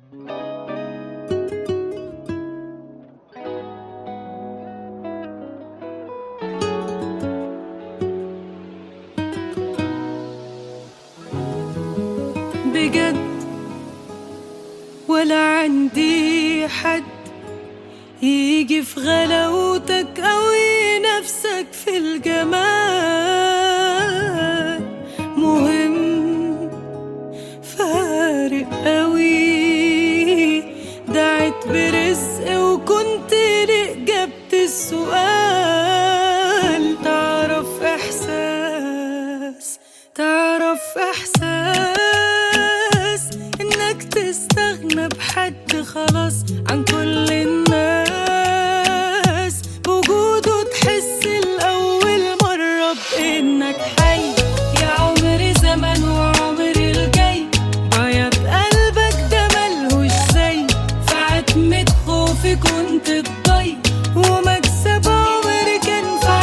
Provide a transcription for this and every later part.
بجد ولا عندي حد يجي في غلاوتك أو نفسك في الجمال مهم فارق قوي دعت برزق وكنت لإجابة السؤال تعرف إحساس تعرف إحساس إنك تستغنى بحد خلاص عن كل الناس بوجوده تحس الأول مرة بإنك حي يا عمري زمن وعمري الجاي بياض قلبك ده ملهوش زي في عتمة خوفي كنت الضي ومكسب عمري كان في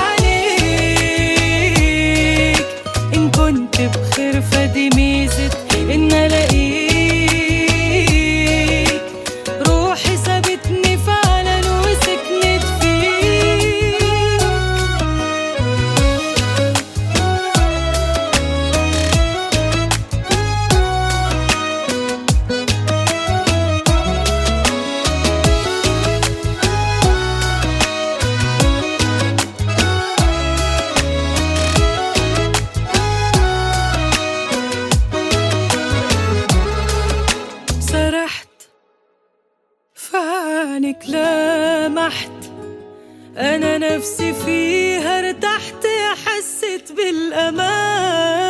عليك إن كنت بخير فدي ميزة إن ألاقيك روحي سابتني فعلا وسكنت فيك سرحت فعنك لمحت انا نفسي فيها ارتحت حسيت بالامان